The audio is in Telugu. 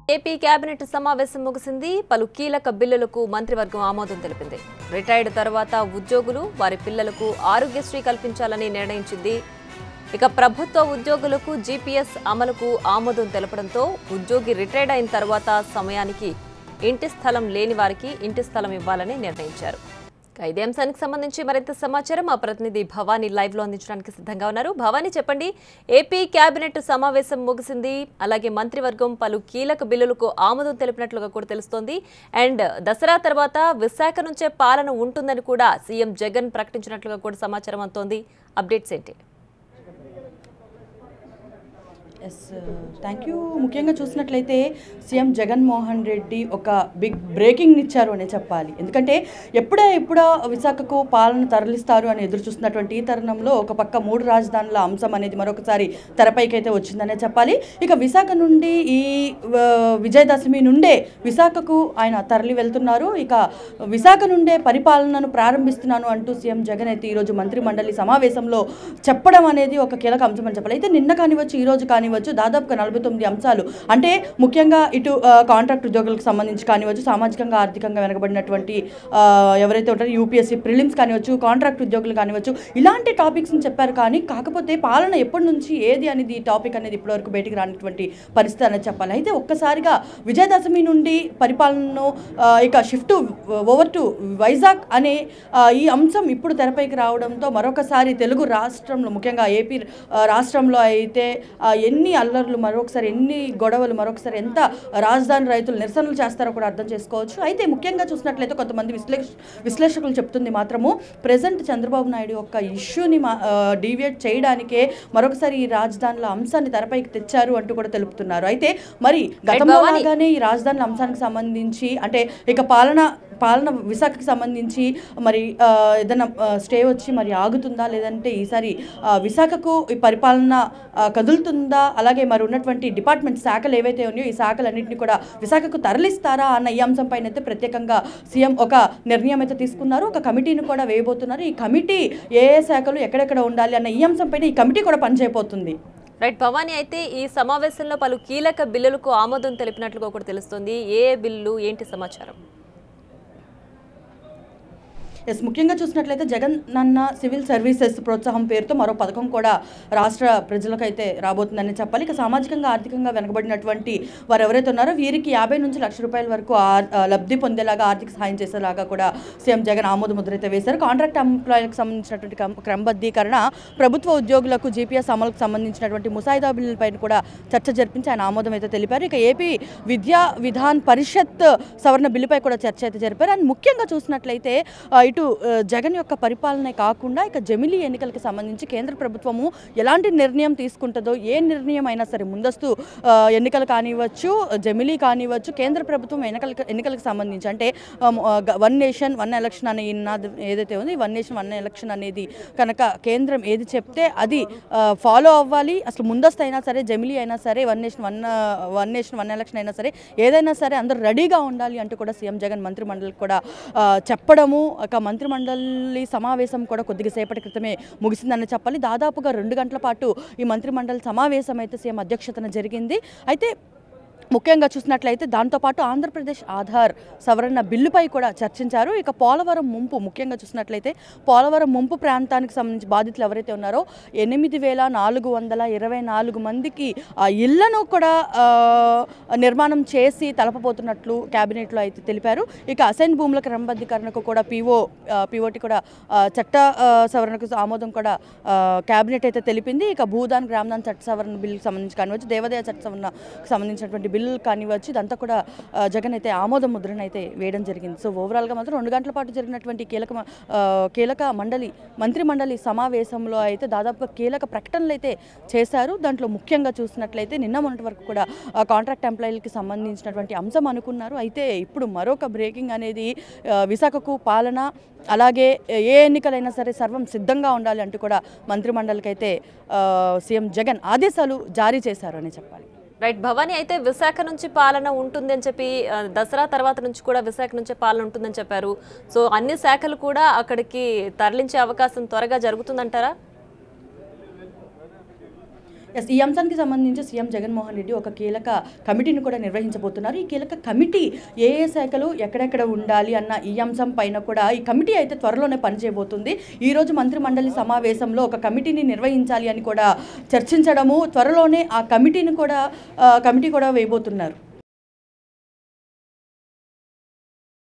ఏపీ కేబినెట్ సమావేశం ముగిసింది పలు కీలక బిల్లులకు మంత్రివర్గం ఆమోదం తెలిపింది రిటైర్డ్ తర్వాత ఉద్యోగులు వారి పిల్లలకు ఆరోగ్యశ్రీ కల్పించాలని నిర్ణయించింది ఇక ప్రభుత్వ ఉద్యోగులకు జీపీఎస్ అమలుకు ఆమోదం తెలపడంతో ఉద్యోగి రిటైర్డ్ అయిన తర్వాత సమయానికి ఇంటి స్థలం లేని వారికి ఇంటి స్థలం ఇవ్వాలని నిర్ణయించారు ఇక ఇదే అంశానికి సంబంధించి మరింత సమాచారం మా ప్రతినిధి భవానీ లైవ్ లో అందించడానికి సిద్ధంగా ఉన్నారు భవానీ చెప్పండి ఏపీ కేబినెట్ సమావేశం ముగిసింది అలాగే మంత్రివర్గం పలు కీలక బిల్లులకు ఆమోదం తెలిపినట్లుగా కూడా తెలుస్తోంది అండ్ దసరా తర్వాత విశాఖ నుంచే పాలన ఉంటుందని కూడా సీఎం జగన్ ప్రకటించినట్లుగా కూడా సమాచారం అందుతోంది అప్డేట్స్ ఏంటి ఎస్ థ్యాంక్ యూ ముఖ్యంగా చూసినట్లయితే సీఎం జగన్మోహన్ రెడ్డి ఒక బిగ్ బ్రేకింగ్ ఇచ్చారు అనే చెప్పాలి ఎందుకంటే ఎప్పుడే ఎప్పుడో విశాఖకు పాలన తరలిస్తారు అని ఎదురు చూస్తున్నటువంటి ఈ తరుణంలో ఒక పక్క మూడు రాజధానుల అంశం అనేది మరొకసారి తెరపైకి అయితే వచ్చిందనే చెప్పాలి ఇక విశాఖ నుండి ఈ ఆ, విజయదశమి నుండే విశాఖకు ఆయన తరలి వెళ్తున్నారు ఇక విశాఖ నుండే పరిపాలనను ప్రారంభిస్తున్నాను అంటూ సీఎం జగన్ అయితే ఈరోజు మంత్రి మండలి సమావేశంలో చెప్పడం అనేది ఒక కీలక అంశం అని చెప్పాలి అయితే నిన్న కానివచ్చు ఈ రోజు కానివచ్చు దాదాపుగా నలభై తొమ్మిది అంశాలు అంటే ముఖ్యంగా ఇటు ఆ, కాంట్రాక్ట్ ఉద్యోగులకు సంబంధించి కానివచ్చు సామాజికంగా ఆర్థికంగా వెనకబడినటువంటి ఆ, ఎవరైతే ఉంటారో యూపీఎస్సీ ప్రిలిమ్స్ కానివచ్చు కాంట్రాక్ట్ ఉద్యోగులు కానివచ్చు ఇలాంటి టాపిక్స్ని చెప్పారు కానీ కాకపోతే పాలన ఎప్పటి నుంచి ఏది అనేది ఈ టాపిక్ అనేది ఇప్పటివరకు బయటికి రానటువంటి పరిస్థితి అనేది చెప్పాలి అయితే ఒక్కసారిగా విజయదశమి నుండి పరిపాలనను ఆ, ఇక షిఫ్ట్ ఓవర్ టు వైజాగ్ అనే ఆ, ఈ అంశం ఇప్పుడు తెరపైకి రావడంతో మరొకసారి తెలుగు రాష్ట్రంలో ముఖ్యంగా ఏపీ ఆ, రాష్ట్రంలో అయితే ఆ, ఎన్ని అల్లర్లు మరొకసారి ఎన్ని గొడవలు మరొకసారి ఎంత రాజధాని రైతులు నిరసనలు చేస్తారో కూడా అర్థం చేసుకోవచ్చు అయితే ముఖ్యంగా చూసినట్లయితే కొంతమంది విశ్లేష విశ్లేషకులు చెప్తుంది మాత్రము ప్రజెంట్ చంద్రబాబు నాయుడు యొక్క ఇష్యూని డీవియేట్ చేయడానికే మరొకసారి ఈ రాజధానుల అంశాన్ని తెరపైకి తెచ్చారు అంటూ కూడా తెలుపుతున్నారు అయితే మరి గతంలో భవాని. లాగానే ఈ రాజధానుల అంశానికి సంబంధించి అంటే ఇక పాలన పాలన విశాఖకి సంబంధించి మరి ఆ, ఏదైనా ఆ, స్టే వచ్చి మరి ఆగుతుందా లేదంటే ఈసారి ఆ, విశాఖకు ఈ పరిపాలన ఆ, కదులుతుందా అలాగే మరి ఉన్నటువంటి డిపార్ట్మెంట్ శాఖలు ఏవైతే ఉన్నాయో ఈ శాఖలన్నింటినీ కూడా విశాఖకు తరలిస్తారా అన్న ఈ అంశం పైన అయితే ప్రత్యేకంగా సీఎం ఒక నిర్ణయం అయితే తీసుకున్నారు ఒక కమిటీని కూడా వేయబోతున్నారు ఈ కమిటీ ఏ ఏ శాఖలు ఎక్కడెక్కడ ఉండాలి అన్న ఈ అంశం పైన ఈ కమిటీ కూడా పనిచేయబోతుంది రైట్ భవానీ అయితే ఈ సమావేశంలో పలు కీలక బిల్లులకు ఆమోదం తెలిపినట్లుగా కూడా తెలుస్తోంది ఏ ఏ బిల్లు ఏంటి సమాచారం ఎస్ ముఖ్యంగా చూసినట్లయితే జగన్ నన్న సివిల్ సర్వీసెస్ ప్రోత్సాహం పేరుతో మరో పథకం కూడా రాష్ట్ర ప్రజలకైతే రాబోతుందని చెప్పాలి ఇక సామాజికంగా ఆర్థికంగా వెనకబడినటువంటి వారు ఎవరైతే ఉన్నారో వీరికి యాభై నుంచి లక్ష రూపాయల వరకు ఆ- ఆ లబ్ధి పొందేలాగా ఆర్థిక సహాయం చేసేలాగా కూడా సీఎం జగన్ ఆమోద ముద్ర అయితే వేశారు కాంట్రాక్ట్ ఎంప్లాయీలకు సంబంధించినటువంటి క్రమ- క్రమబద్ధీకరణ ప్రభుత్వ ఉద్యోగులకు జీపీఎస్ అమలుకు సంబంధించినటువంటి ముసాయిదా బిల్లులపైన కూడా చర్చ జరిపించి ఆయన ఆమోదం అయితే తెలిపారు ఇక ఏపీ విద్యా విధాన్ పరిషత్ సవరణ బిల్లుపై కూడా చర్చ అయితే జరిపారు అండ్ ముఖ్యంగా చూసినట్లయితే ఆ, ఇటు ఆ, జగన్ యొక్క పరిపాలనే కాకుండా ఇక జమిలీ ఎన్నికలకు సంబంధించి కేంద్ర ప్రభుత్వము ఎలాంటి నిర్ణయం తీసుకుంటుందో ఏ నిర్ణయం అయినా సరే ముందస్తు ఆ, ఎన్నికలు కానివ్వచ్చు జమిలీ కానివ్వచ్చు కేంద్ర ప్రభుత్వం ఎన్నికలకు ఎన్నికలకు సంబంధించి అంటే వన్ నేషన్ వన్ ఎలక్షన్ అనే ఈ నినాదం ఏదైతే ఉంది వన్ నేషన్ వన్ ఎలక్షన్ అనేది కనుక కేంద్రం ఏది చెప్తే అది ఫాలో అవ్వాలి అసలు ముందస్తు అయినా సరే జమిలీ అయినా సరే one nation one one nation one election అయినా సరే ఏదైనా సరే అందరూ రెడీగా ఉండాలి అంటూ కూడా సీఎం జగన్ మంత్రిమండలికి కూడా ఆ, చెప్పడము ఒక మంత్రిమండలి సమావేశం కూడా కొద్దిగా సేపటి క్రితమే ముగిసిందని చెప్పాలి దాదాపుగా రెండు గంటల పాటు ఈ మంత్రిమండలి సమావేశం అయితే సీఎం అధ్యక్షతన జరిగింది అయితే ముఖ్యంగా చూసినట్లయితే దాంతోపాటు ఆంధ్రప్రదేశ్ ఆధార్ సవరణ బిల్లుపై కూడా చర్చించారు ఇక పోలవరం ముంపు ముఖ్యంగా చూసినట్లయితే పోలవరం ముంపు ప్రాంతానికి సంబంధించి బాధితులు ఎవరైతే ఉన్నారో ఎనిమిది వేల నాలుగు వందల ఇరవై నాలుగు మందికి ఆ ఇళ్లను కూడా ఆ, నిర్మాణం చేసి తలపబోతున్నట్లు కేబినెట్లో అయితే తెలిపారు ఇక అసైన్ భూముల క్రమబద్ధీకరణకు కూడా పీఓ పీఓటి కూడా ఆ, చట్ట ఆ, సవరణకు ఆమోదం కూడా ఆ, కేబినెట్ అయితే తెలిపింది ఇక భూదాన్ గ్రామదాన్ చట్ట సవరణ బిల్లుకి సంబంధించి కానివచ్చు దేవాదాయ చట్ట సవరణకు సంబంధించినటువంటి బిల్లు కానివచ్చు ఇదంతా కూడా ఆ, జగన్ అయితే ఆమోద ముద్రను అయితే వేయడం జరిగింది సో ఓవరాల్గా మాత్రం రెండు గంటల పాటు జరిగినటువంటి కీలక మ- ఆ, కీలక మండలి మంత్రి మండలి సమావేశంలో అయితే దాదాపుగా కీలక ప్రకటనలు అయితే చేశారు దాంట్లో ముఖ్యంగా చూసినట్లయితే నిన్న మొన్నటి వరకు కూడా ఆ, కాంట్రాక్ట్ ఎంప్లాయీలకి సంబంధించినటువంటి అంశం అనుకున్నారు అయితే ఇప్పుడు మరొక బ్రేకింగ్ అనేది ఆ, విశాఖకు పాలన అలాగే ఏ ఎన్నికలైనా సరే సర్వం సిద్ధంగా ఉండాలి అంటూ కూడా మంత్రిమండలికి అయితే ఆ, సీఎం జగన్ ఆదేశాలు జారీ చేశారు అని చెప్పాలి రైట్ భవానీ అయితే విశాఖ నుంచి పాలన ఉంటుంది అని చెప్పి ఆ, దసరా తర్వాత నుంచి కూడా విశాఖ నుంచే పాలన ఉంటుందని చెప్పారు సో అన్ని శాఖలు కూడా అక్కడికి తరలించే అవకాశం త్వరగా జరుగుతుందంటారా ఎస్ ఈ అంశానికి సంబంధించి సీఎం జగన్మోహన్ రెడ్డి ఒక కీలక కమిటీని కూడా నిర్వహించబోతున్నారు ఈ కీలక కమిటీ ఏ ఏ శాఖలు ఎక్కడెక్కడ ఉండాలి అన్న ఈ అంశం పైన కూడా ఈ కమిటీ అయితే త్వరలోనే పనిచేయబోతుంది ఈ రోజు మంత్రి మండలి సమావేశంలో ఒక కమిటీని నిర్వహించాలి అని కూడా చర్చించడము త్వరలోనే ఆ కమిటీని కూడా ఆ, కమిటీ కూడా వేయబోతున్నారు